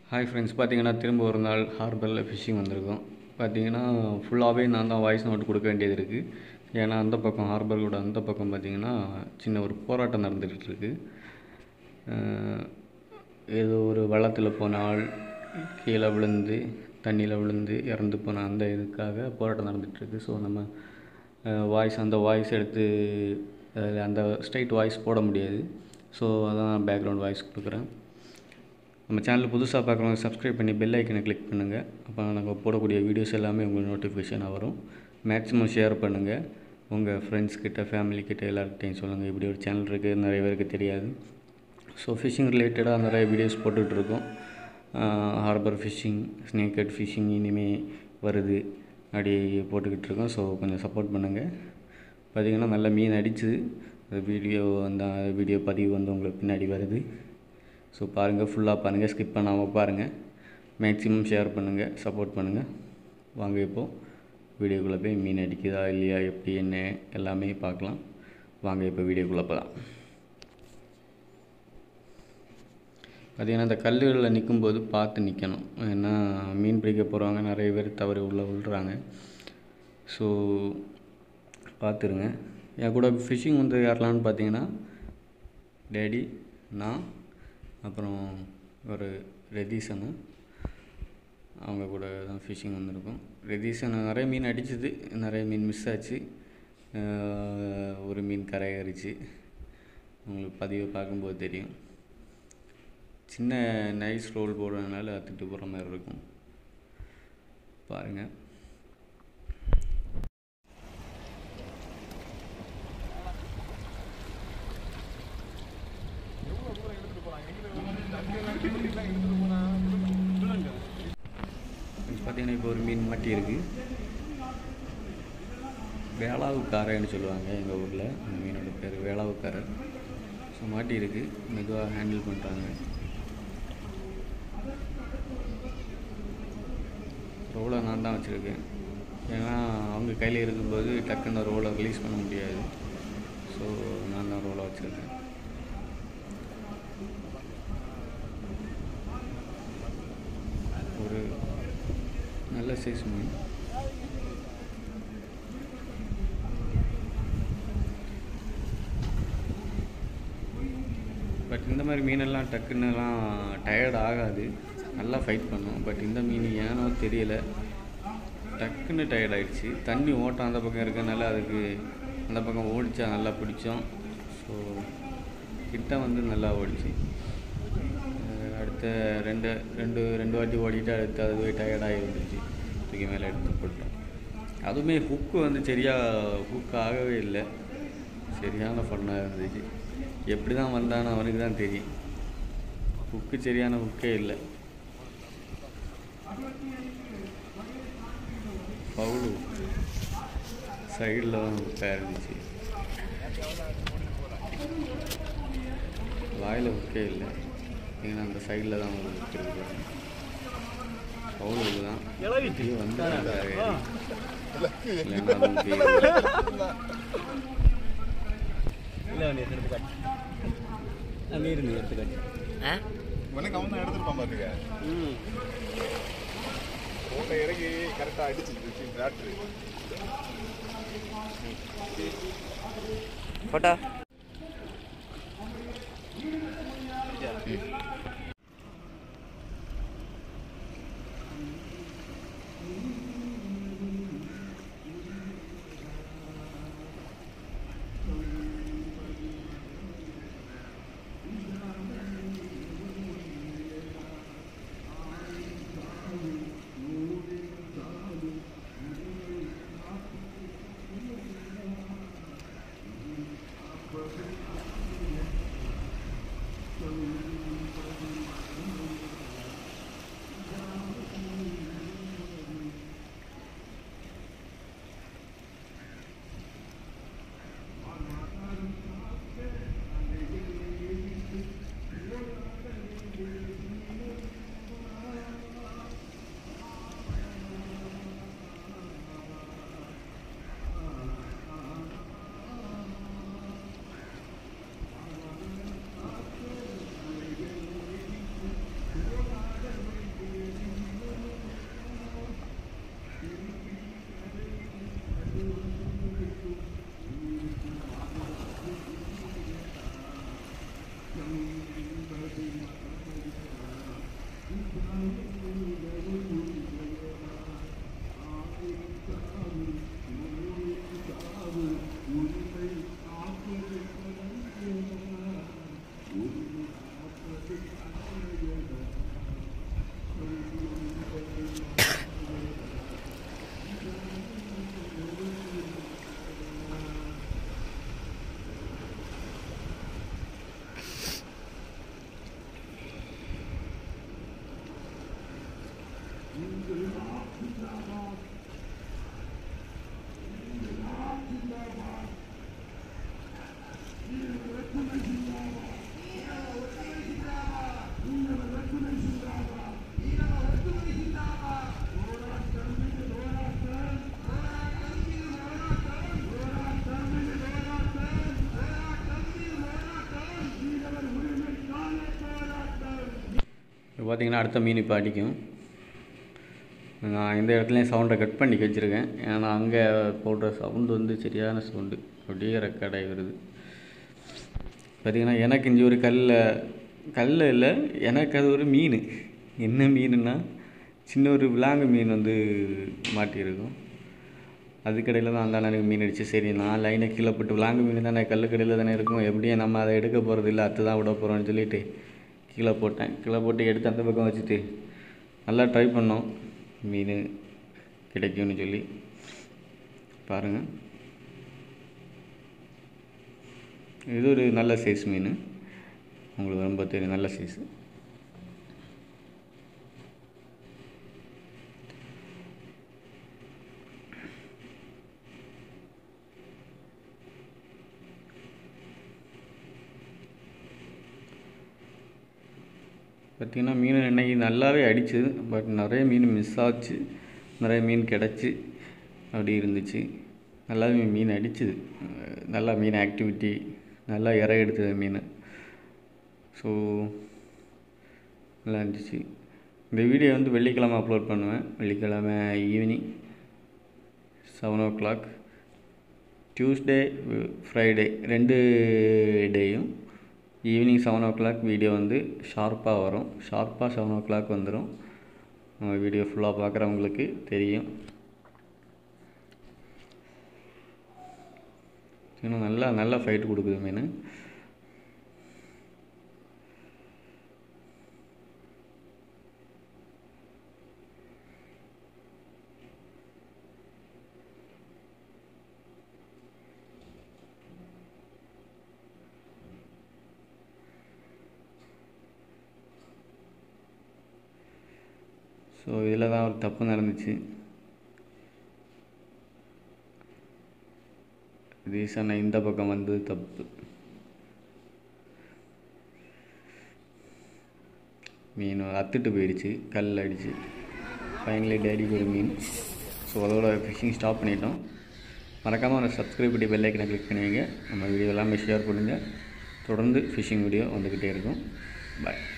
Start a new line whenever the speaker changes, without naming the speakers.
Hi friends பார்த்தீங்கன்னா திரும்ப ஒரு நாள் ஹார்பரில் ஃபிஷ்ஷிங் வந்திருக்கோம் பார்த்தீங்கன்னா ஃபுல்லாகவே நான் தான் வாய்ஸ் நோட் கொடுக்க வேண்டியது இருக்குது ஏன்னா அந்த பக்கம் ஹார்பரோட அந்த பக்கம் பார்த்தீங்கன்னா சின்ன ஒரு போராட்டம் நடந்துக்கிட்டு இருக்கு அஹ் ஏதோ ஒரு வள்ளத்தில் போன ஆள் கீழே விழுந்து தண்ணியில் விழுந்து இறந்து போன அந்த இதுக்காக போராட்டம் நடந்துகிட்ருக்கு ஸோ நம்ம வாய்ஸ் அந்த வாய்ஸ் எடுத்து அதில் அந்த ஸ்ட்ரைட் வாய்ஸ் போட முடியாது ஸோ அதான் பேக்ரவுண்ட் வாய்ஸ் கொடுக்குறேன் நம்ம சேனல் புதுசாக பார்க்குறவங்க சப்ஸ்கிரைப் பண்ணி பெல் ஐக்கனை கிளிக் பண்ணுங்கள் அப்போ நாங்கள் போடக்கூடிய வீடியோஸ் எல்லாமே உங்களுக்கு நோட்டிஃபிகேஷனாக வரும் மேக்ஸிமம் ஷேர் பண்ணுங்கள் உங்கள் ஃப்ரெண்ட்ஸ் கிட்ட ஃபேமிலி கிட்ட எல்லாருக்கிட்டையும் சொல்லுங்கள் இப்படி ஒரு சேனல் இருக்குது நிறைய பேருக்கு தெரியாது ஸோ ஃபிஷ்ஷிங் ரிலேட்டடாக நிறைய வீடியோஸ் போட்டுட்ருக்கோம் ஹார்பர் ஃபிஷ்ஷிங் ஸ்னேக்கட் ஃபிஷ்ஷிங் இனிமேல் வருது அப்படி போட்டுக்கிட்டு இருக்கோம் ஸோ கொஞ்சம் சப்போர்ட் பண்ணுங்கள் பார்த்திங்கன்னா நல்ல மீன் அடிச்சுது அந்த வீடியோ அந்த வீடியோ பதிவு வந்து உங்களுக்கு பின்னாடி வருது ஸோ பாருங்கள் ஃபுல்லாக பாருங்கள் ஸ்கிப் பண்ணாமல் பாருங்கள் மேக்ஸிமம் ஷேர் பண்ணுங்கள் சப்போர்ட் பண்ணுங்கள் வாங்க இப்போது வீடியோக்குள்ளே போய் மீன் அடிக்குதா இல்லையா எப்படி என்ன எல்லாமே பார்க்கலாம் வாங்க இப்போ வீடியோக்குள்ளே போகலாம் பார்த்திங்கன்னா இந்த கல்லுகளில் நிற்கும்போது பார்த்து நிற்கணும் ஏன்னா மீன் பிடிக்க போகிறவங்க நிறைய பேர் தவறி உள்ளே விழுறாங்க ஸோ பார்த்துருங்க என் கூட ஃபிஷ்ஷிங் வந்து யாரெல்லாம்னு பார்த்தீங்கன்னா டேடி நான் அப்புறம் ஒரு ரெதீசனு அவங்க கூட தான் ஃபிஷ்ஷிங் வந்திருக்கோம் ரெதீசன் நிறைய மீன் அடிச்சுது நிறைய மீன் மிஸ் ஆச்சு அஹ் ஒரு மீன் கரையறிச்சு உங்களுக்கு பதிவை பார்க்கும்போது தெரியும் சின்ன நைஸ் ரோல் போடுறதுனால அத்துட்டு போகிற மாதிரி இருக்கும் பாருங்கள் பார்த்தீங்கன்னா இப்போ ஒரு மீன் மாட்டி இருக்கு வேளாவுக்காரன்னு சொல்லுவாங்க எங்கள் ஊரில் அந்த மீனோட பேர் வேளாவுக்காரர் ஸோ மாட்டி இருக்கு மெதுவாக ஹேண்டில் பண்ணுறாங்க ரோலை நான் தான் வச்சுருக்கேன் ஏன்னா அவங்க கையில் இருக்கும்போது டக்குன்னு ரோலை ரிலீஸ் பண்ண முடியாது ஸோ நான் தான் ரோலை வச்சுருக்கேன் ஒரு நல்ல சைஸ் மீன் பட் இந்த மாதிரி மீனெல்லாம் டக்குன்னுலாம் டயர்ட் ஆகாது நல்லா ஃபைட் பண்ணும் பட் இந்த மீன் ஏனோ தெரியல டக்குன்னு டயர்ட் ஆயிடுச்சு தண்ணி ஓட்டம் அந்த பக்கம் இருக்கனால அதுக்கு அந்த பக்கம் ஓடிச்சா நல்லா பிடிச்சோம் ஸோ கிட்ட வந்து நல்லா ஓடிச்சு அஹ் அடுத்த ரெண்டு ரெண்டு ரெண்டு வாட்டி ஓடிட்டு அடுத்து அதுவே டயர்டாகி வந்துச்சு தூக்கி மேலே எடுத்து போட்டேன் அதுவுமே ஹுக்கு வந்து சரியாக ஹுக் ஆகவே இல்லை சரியான ஃபன்னாக இருந்துச்சு எப்படி தான் வந்தான்னு அவனுக்கு தான் தெரியும் ஹுக்கு சரியான ஹுக்கே இல்லை பவுலு சைடில் தான் ஹுக்காக இருந்துச்சு வாயில் ஹுக்கே இல்லை ஏன்னா அந்த சைடில் தான் ஒரு ஹுக் இருக்கு பவுலுக்கு தான் இது வந்து நல்லா ஏறி. இல்லைன்னா அது hook ஏறி.
அங்கே இருந்து எடுத்துக்காட்டு
உனக்கு அவன் தான் எடுத்துருப்பான் பாருங்க கோட்டை இறங்கி கரெக்டாக அடிச்சு டிராக்டர்
போட்டா
இப்போ பார்த்தீங்கன்னா அடுத்த மீன் இப்போ அடிக்கும் நான் இந்த இடத்துலையும் சவுண்டை கட் பண்ணி வச்சுருக்கேன் ஏன்னா அங்கே போடுற சவுண்டு வந்து சரியான சவுண்டு அப்படியே ரெக்கார்ட் ஆகி வருது பார்த்தீங்கன்னா எனக்கு இங்கே ஒரு கல்லில் கல் இல்லை எனக்கு அது ஒரு மீன் என்ன மீனுன்னா சின்ன ஒரு விலாங்கு மீன் வந்து மாட்டியிருக்கும் அதுக்கடையில் தான் அந்த எனக்கு மீன் அடிச்சு சரி நான் லைனை கீழே போட்டு விலாங்கு மீன் தானே கல்லுக்கடையில் தானே இருக்கும் எப்படியும் நம்ம அதை எடுக்க போகிறது இல்லை அத்து தான் விட போகிறோம்னு சொல்லிட்டு கீழே போட்டேன் கீழே போட்டு எடுத்து அந்த பக்கம் வச்சுட்டு நல்லா ட்ரை பண்ணோம் மீன் கிடைக்கும்னு சொல்லி பாருங்கள் இது ஒரு நல்ல சைஸ் மீன் உங்களுக்கு ரொம்ப தெரியும் நல்ல சைஸு பார்த்திங்கன்னா மீன் இன்னைக்கு நல்லாவே அடிச்சுது பட் நிறைய மீன் மிஸ் ஆச்சு நிறைய மீன் கிடச்சி அப்படி இருந்துச்சு நல்லாவே மீன் அடிச்சுது அஹ் நல்லா மீன் ஆக்டிவிட்டி நல்லா இறை எடுத்தது மீன் ஸோ நல்லா இருந்துச்சு இந்த வீடியோ வந்து வெள்ளிக்கிழமை அப்லோட் பண்ணுவேன் வெள்ளிக்கிழமை evening seven o'clock Tuesday Friday ரெண்டு டேயும் evening seven o'clock video வந்து ஷார்ப்பாக வரும் ஷார்ப்பாக செவன் ஓ கிளாக் வந்துடும் வீடியோ ஃபுல்லாக பார்க்குறவங்களுக்கு தெரியும் இன்னும் நல்லா நல்லா ஃபைட் கொடுக்குது மீன் ஸோ இதில் தான் ஒரு தப்பு நடந்துச்சு ரீசனாக இந்த பக்கம் வந்தது தப்பு மீன் அத்துட்டு போயிடுச்சு கல் அடிச்சு ஃபைனலி டேடிக்கு ஒரு மீன் ஸோ அதோட ஃபிஷிங் ஸ்டாப் பண்ணிட்டோம் மறக்காமல் ஒரு சப்ஸ்கிரைப் பண்ணி பெல் ஐக்கனை கிளிக் பண்ணுவீங்க நம்ம வீடியோ எல்லாமே ஷேர் பண்ணுங்கள் தொடர்ந்து ஃபிஷிங் வீடியோ வந்துக்கிட்டே இருக்கும் பாய்